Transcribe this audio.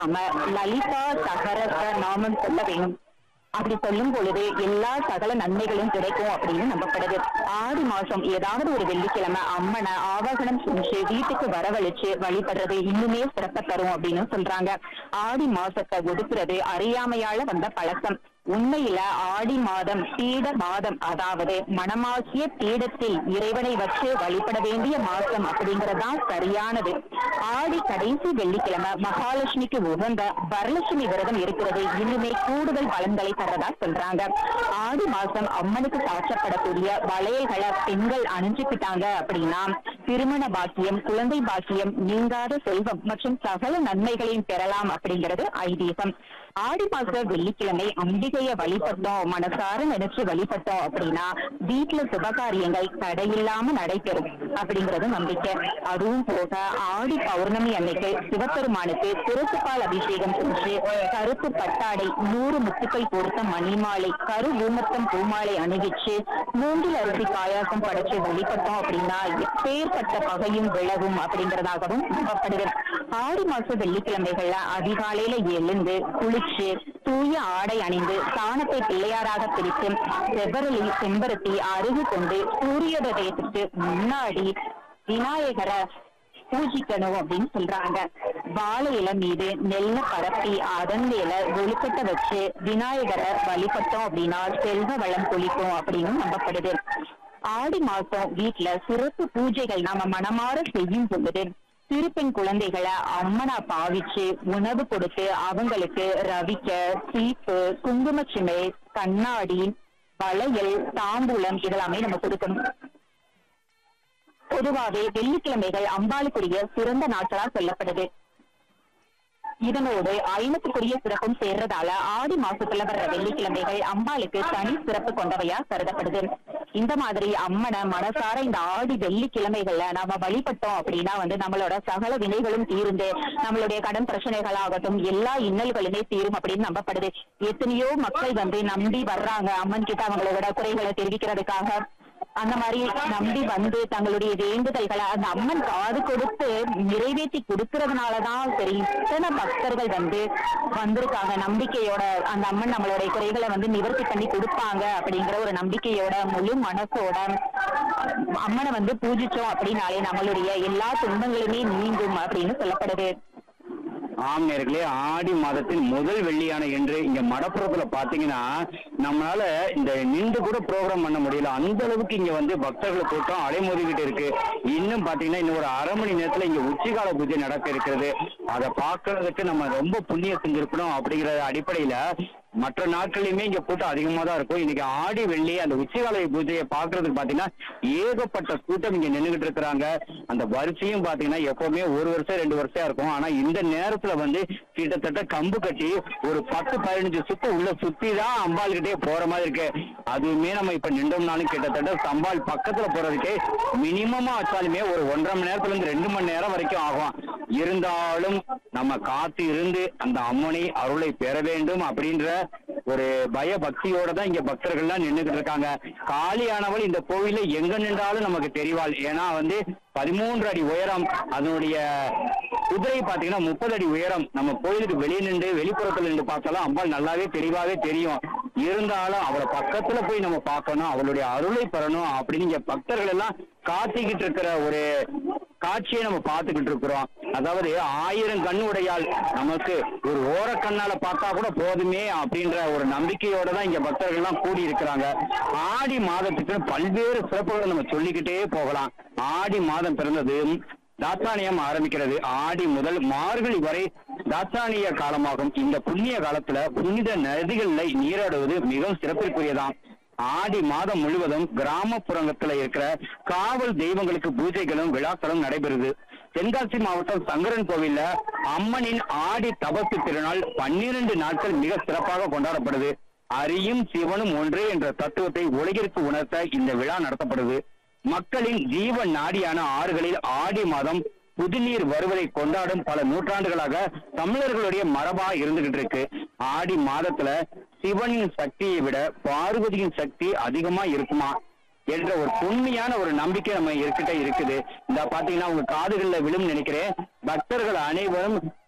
நம்ம லலிதா சகரச நாமம் சொல்ல வேணும் அப்படி சொல்லும் பொழுது எல்லா சகல நன்மைகளும் கிடைக்கும் அப்படின்னு நம்பப்படுது ஆடி மாசம் ஏதாவது ஒரு வெள்ளிக்கிழமை அம்மனை ஆவாகனம் செஞ்சு வீட்டுக்கு வரவழைச்சு வழிபடுறது இன்னுமே சிறப்ப தரும் அப்படின்னு சொல்றாங்க ஆடி மாசத்தை ஒதுக்குறது அறியாமையால வந்த பழக்கம் உண்மையில ஆடி மாதம் பீட மாதம் அதாவது மணமாகிய பீடத்தில் இறைவனை வச்சு வழிபட வேண்டிய மாசம் அப்படிங்கறதுதான் சரியானது ஆடி கடைசி வெள்ளிக்கிழமை மகாலட்சுமிக்கு உகந்த வரலட்சுமி விரதம் இருக்கிறது இன்னுமே கூடுதல் பலன்களை தரதா சொல்றாங்க ஆடி மாசம் அம்மனுக்கு சாற்றப்படக்கூடிய வளையல்களை பெண்கள் அணிஞ்சுக்கிட்டாங்க அப்படின்னா திருமண பாக்கியம் குழந்தை பாக்கியம் நீங்காத செல்வம் மற்றும் சகல நன்மைகளையும் பெறலாம் அப்படிங்கிறது ஐதீகம் ஆடி மாச வெள்ளிக்கிழமை அம்பிகைய வழிபட்டோம் மனசார நினைச்சு வழிபட்டோம் அப்படின்னா வீட்டுல சுபகாரியங்கள் தடையில்லாம நடைபெறும் அப்படிங்கிறது நம்பிக்கை அதுவும் போக ஆடி பௌர்ணமி அன்னைக்கு சிவபெருமானுக்கு திருப்புப்பால் அபிஷேகம் செஞ்சு கருப்பு பட்டாடை நூறு முத்துக்கள் பொறுத்த மணிமாலை கரு ஊமத்தம் பூமாலை அணிவிச்சு மூங்கில் அரிசி பாயாசம் படைச்சு வழிபட்டோம் அப்படின்னா எப்பேற்பட்ட பகையும் விலகும் அப்படிங்கறதாகவும் நம்பப்படுது ஆடி மாச வெள்ளிக்கிழமைகள்ல அதிகாலையில எழுந்து குளிச்சு தூய ஆடை அணிந்து சாணத்தை பிள்ளையாராக பிரித்து செவ்வரளி செம்பருத்தி அருகு கொண்டு சூரியோதயத்துக்கு முன்னாடி விநாயகரை பூஜிக்கணும் அப்படின்னு சொல்றாங்க வாழை இலை மீது நெல்ல பரப்பி அதன் மேல ஒழுக்கத்தை வச்சு விநாயகரை வழிபட்டோம் அப்படின்னா செல்வ வளம் கொளிக்கும் அப்படின்னு நம்பப்படுது ஆடி மாசம் வீட்டுல சிறப்பு பூஜைகள் நாம மனமாற செய்யும் பொழுது சிறுபெண் குழந்தைகளை அம்மனா பாவிச்சு உணவு கொடுத்து அவங்களுக்கு ரவிக்க சீப்பு குங்குமச்சிமை கண்ணாடி வளையல் தாம்பூலம் இதெல்லாமே நம்ம கொடுக்கணும் பொதுவாவே வெள்ளிக்கிழமைகள் அம்பாளுக்குரிய சிறந்த நாட்களா சொல்லப்படுது இதனோடு ஐநத்துக்குரிய சிறப்பும் சேர்றதால ஆடி மாசத்துல வர்ற வெள்ளிக்கிழமைகள் அம்பாளுக்கு தனி சிறப்பு கொண்டவையா கருதப்படுது இந்த மாதிரி அம்மனை மனசார இந்த ஆடி வெள்ளிக்கிழமைகள்ல நாம வழிபட்டோம் அப்படின்னா வந்து நம்மளோட சகல வினைகளும் தீர்ந்து நம்மளுடைய கடன் பிரச்சனைகள் ஆகட்டும் எல்லா இன்னல்களுமே தீரும் அப்படின்னு நம்பப்படுது எத்தனையோ மக்கள் வந்து நம்பி வர்றாங்க அம்மன் கிட்ட அவங்களோட குறைகளை தெரிவிக்கிறதுக்காக அந்த மாதிரி நம்பி வந்து தங்களுடைய வேண்டுதல்களை அந்த அம்மன் காது கொடுத்து நிறைவேற்றி கொடுக்கறதுனாலதான் சரி இத்தனை பக்தர்கள் வந்து வந்திருக்காங்க நம்பிக்கையோட அந்த அம்மன் நம்மளுடைய குறைகளை வந்து நிவர்த்தி பண்ணி கொடுப்பாங்க அப்படிங்கிற ஒரு நம்பிக்கையோட முழு மனசோட அம்மனை வந்து பூஜிச்சோம் அப்படின்னாலே நம்மளுடைய எல்லா துன்பங்களுமே நீங்கும் அப்படின்னு சொல்லப்படுது ஆம் நேர்களே ஆடி மாதத்தின் முதல் வெள்ளியான என்று இங்க மடப்புறத்துல பாத்தீங்கன்னா நம்மளால இந்த நின்று கூட ப்ரோக்ராம் பண்ண முடியல அந்த அளவுக்கு இங்க வந்து பக்தர்கள் கூட்டம் அலைமோதிக்கிட்டு இருக்கு இன்னும் பாத்தீங்கன்னா இன்னும் ஒரு அரை மணி நேரத்துல இங்க உச்சிகால பூஜை நடக்க இருக்கிறது அதை பார்க்கறதுக்கு நம்ம ரொம்ப புண்ணியம் செஞ்சிருக்கணும் அப்படிங்கிற அடிப்படையில மற்ற நாட்கள்லயுமே இங்க கூட்டம் அதிகமா தான் இருக்கும் இன்னைக்கு ஆடி வெள்ளி அந்த உச்சிகால பூஜையை பாக்குறதுக்கு பாத்தீங்கன்னா ஏகப்பட்ட கூட்டம் இங்க நின்னுகிட்டு இருக்கிறாங்க அந்த வரிசையும் பாத்தீங்கன்னா எப்பவுமே ஒரு வருஷம் ரெண்டு வருஷம் இருக்கும் ஆனா இந்த நேரத்துல வந்து கிட்டத்தட்ட கம்பு கட்டி ஒரு பத்து பதினஞ்சு சுத்து உள்ள சுத்தி தான் அம்பாள் கிட்டே போற மாதிரி இருக்கு அதுவுமே நம்ம இப்ப நின்றோம்னாலும் கிட்டத்தட்ட சம்பாள் பக்கத்துல போறதுக்கே மினிமமா வச்சாலுமே ஒரு ஒன்றரை மணி நேரத்துல இருந்து ரெண்டு மணி நேரம் வரைக்கும் ஆகும் இருந்தாலும் நம்ம காத்து இருந்து அந்த அம்மனை அருளை பெற வேண்டும் அப்படின்ற ஒரு பய பக்தியோட தான் இங்க பக்தர்கள்லாம் நின்றுட்டு இருக்காங்க காளியானவள் இந்த கோவில்ல எங்க நின்றாலும் நமக்கு தெரிவாள் ஏன்னா வந்து பதிமூன்று அடி உயரம் அதனுடைய குதிரை பாத்தீங்கன்னா முப்பது அடி உயரம் நம்ம கோயிலுக்கு வெளியே நின்று வெளிப்புறத்துல நின்று பார்த்தாலும் அம்பாள் நல்லாவே தெளிவாவே தெரியும் இருந்தாலும் அவளை பக்கத்துல போய் நம்ம பார்க்கணும் அவளுடைய அருளை பெறணும் அப்படின்னு இங்க பக்தர்கள் எல்லாம் காத்திக்கிட்டு இருக்கிற ஒரு காட்சியை நம்ம பார்த்துக்கிட்டு இருக்கிறோம் அதாவது ஆயிரம் கண் உடையால் நமக்கு ஒரு ஓரக்கண்ணால பார்த்தா கூட போதுமே அப்படின்ற ஒரு நம்பிக்கையோட தான் இங்க பக்தர்கள் எல்லாம் கூடி இருக்கிறாங்க ஆடி மாதத்துக்கு பல்வேறு சிறப்புகளை நம்ம சொல்லிக்கிட்டே போகலாம் ஆடி மாதம் பிறந்தது தாத்தானியம் ஆரம்பிக்கிறது ஆடி முதல் மார்கழி வரை தாத்தானிய காலமாகும் இந்த புண்ணிய காலத்துல புனித நதிகள்ல நீராடுவது மிகவும் சிறப்பிற்குரியதாம் ஆடி மாதம் முழுவதும் கிராமப்புறத்துல இருக்கிற காவல் தெய்வங்களுக்கு பூஜைகளும் விழாக்களும் நடைபெறுது தென்காசி மாவட்டம் சங்கரன் கோவில்ல அம்மனின் ஆடி தபசு திருநாள் பன்னிரண்டு நாட்கள் மிக சிறப்பாக கொண்டாடப்படுது அரியும் சிவனும் ஒன்றே என்ற தத்துவத்தை உலகிற்கு உணர்த்த இந்த விழா நடத்தப்படுது மக்களின் ஜீவ நாடியான ஆறுகளில் ஆடி மாதம் புதுநீர் வருவதை கொண்டாடும் பல நூற்றாண்டுகளாக தமிழர்களுடைய மரபா இருந்துகிட்டு இருக்கு ஆடி மாதத்துல சிவனின் சக்தியை விட பார்வதியின் சக்தி அதிகமா இருக்குமா என்ற ஒரு உண்மையான ஒரு நம்பிக்கை நம்ம இருக்கிட்ட இருக்குது இந்த பாத்தீங்கன்னா உங்க காதுகள்ல விழும் நினைக்கிறேன் பக்தர்கள் அனைவரும்